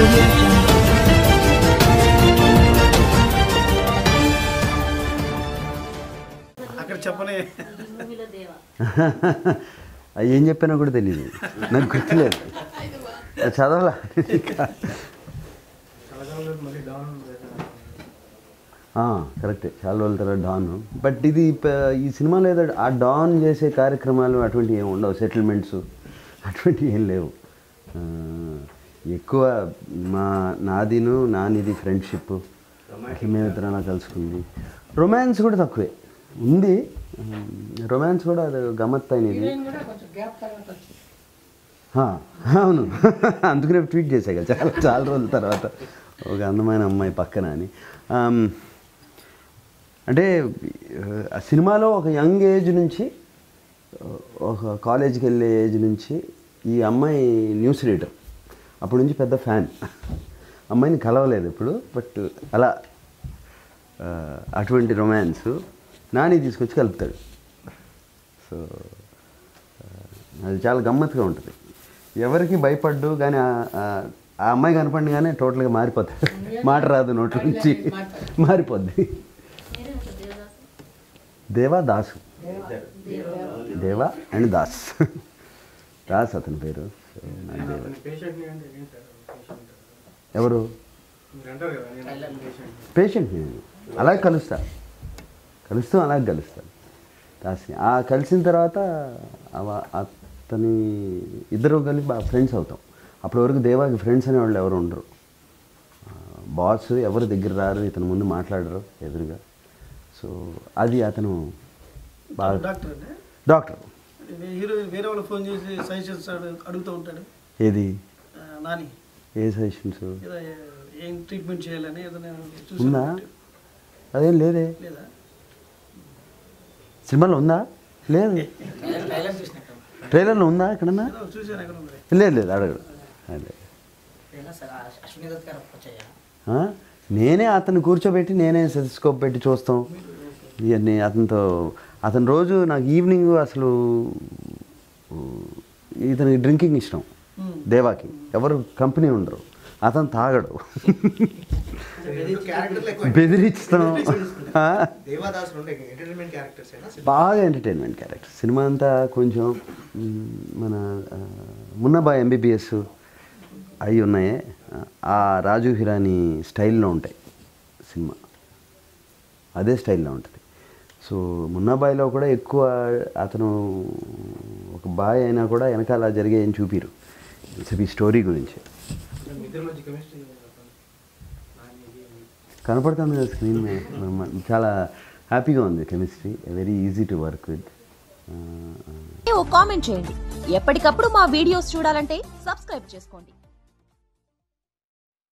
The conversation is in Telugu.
audio jungle. అక్కడ చెప్పనే అది ఏం చెప్పానో కూడా తెలియదు నాకు గుర్తులేదు చదవాలా కరెక్టే చాలా రోజుల తర్వాత డాన్ బట్ ఇది ప- ఈ సినిమాలో ఏదో ఆ డాన్ చేసే కార్యక్రమాలు అటువంటివి ఏమి ఉండవు సెటిల్మెంట్స్ అటువంటివి ఏం లేవు ఆ, ఎక్కువ మా నాదిను నానిది ఫ్రెండ్షిప్ మేమిద్దరం అలా కలుసుకుంది రొమాన్స్ కూడా తక్కువే ఉంది రొమాన్స్ కూడా అది గమ్మత్ అయినది హా, అవును అందుకనే ట్వీట్ చేశా కదా చాలా చాలా రోజుల తర్వాత ఒక అందమైన అమ్మాయి పక్కన అని ఆమ్, అంటే ఆ సినిమాలో ఒక యంగ్ ఏజ్ నుంచి ఒక కాలేజీకి వెళ్ళే ఏజ్ నుంచి ఈ అమ్మాయి న్యూస్ రీడర్ అప్పటి నుంచి పెద్ద ఫ్యాన్ అమ్మాయిని కలవలేదు ఇప్పుడు బట్ అలా ఆ, అటువంటి రొమాన్స్ నాని తీసుకొచ్చి కలుపుతాడు సో అది చాలా గమ్మత్తుగా ఉంటుంది ఎవరికి భయపడ్డు కానీ ఆ- ఆ- ఆ అమ్మాయి కనపడిగానే టోటల్గా మారిపోతాడు మాట రాదు నోటి నుంచి మారిపోద్ది దేవా దాసు దేవా అండ్ దాస్ దాస్ అతని పేరు సో నాకు దేవా. ఎవరు పేషెంట్ నేను అలాగే కలుస్తా కలుస్తూ అలాగే కలుస్తాను దాస్ని ఆ కలిసిన తర్వాత అవ- అతని ఇద్దరు కలిసి బాగా ఫ్రెండ్స్ అవుతాం అప్పటి వరకు దేవాకి ఫ్రెండ్స్ అనేవాళ్ళు ఎవరు ఉండరు బాస్ ఎవరు దగ్గర రారు ఇతను ముందు మాట్లాడరు ఎదురుగా సో అది అతను బాగా డాక్టర్ అంటే డాక్టర్ హీరో వేరే వాళ్ళు ఫోన్ చేసి సజెషన్స్ అడుగుతూ ఉంటాడు ఏది ఆ, నాని ఏ సజెషన్స్ ఏదో ఏ- ఏం ట్రీట్మెంట్ చేయాలని ఏదైనా ఉందా చూసి అదేం లేదే లేదా సినిమాలో ఉందా లేదు ట్రైలర్లో ఉందా ఎక్కడన్నా ఏదో చూసాను ఎక్కడ ఉంది లేదు లేదు అడగడు అదే అశ్విని దత్ గారు వచ్చాయా ఆ? నేనే అతను కూర్చోబెట్టి నేనే సెస్కోప్ పెట్టి చూస్తాం ఇవన్నీ అతనితో అతను రోజు నాకు ఈవినింగ్ అసలు ఇతనికి డ్రింకింగ్ ఇష్టం దేవాకి ఎవరు కంపెనీ ఉండరు అతను తాగడు బెదిరిస్తాం ఆ? దేవాదాస్ నుండి ఎంటర్టైన్మెంట్ క్యారెక్టర్స్ అయినా బాగా ఎంటర్టైన్మెంట్ క్యారెక్టర్ సినిమా అంతా కొంచెం మ్, మన ఆ, మున్నాబాయ్ ఎంబీబీఎస్ అవి ఉన్నాయి ఆ రాజు హిరానీ స్టైల్లో ఉంటాయి సినిమా అదే స్టైల్లో ఉంటుంది సో మున్నాబాయ్లో కూడా ఎక్కువ అతను ఒక బాయ్ అయినా కూడా వెనకాల జరిగే ఏం చూపిరు ఈ స్టోరీ గురించి కనపడుతుంది కదా స్క్రీన్ మీద చాలా హ్యాపీగా ఉంది chemistry very easy to work with ఓ కామెంట్ చేయండి ఎప్పటికప్పుడు మా వీడియోస్ చూడాలంటే సబ్స్క్రైబ్ చేసుకోండి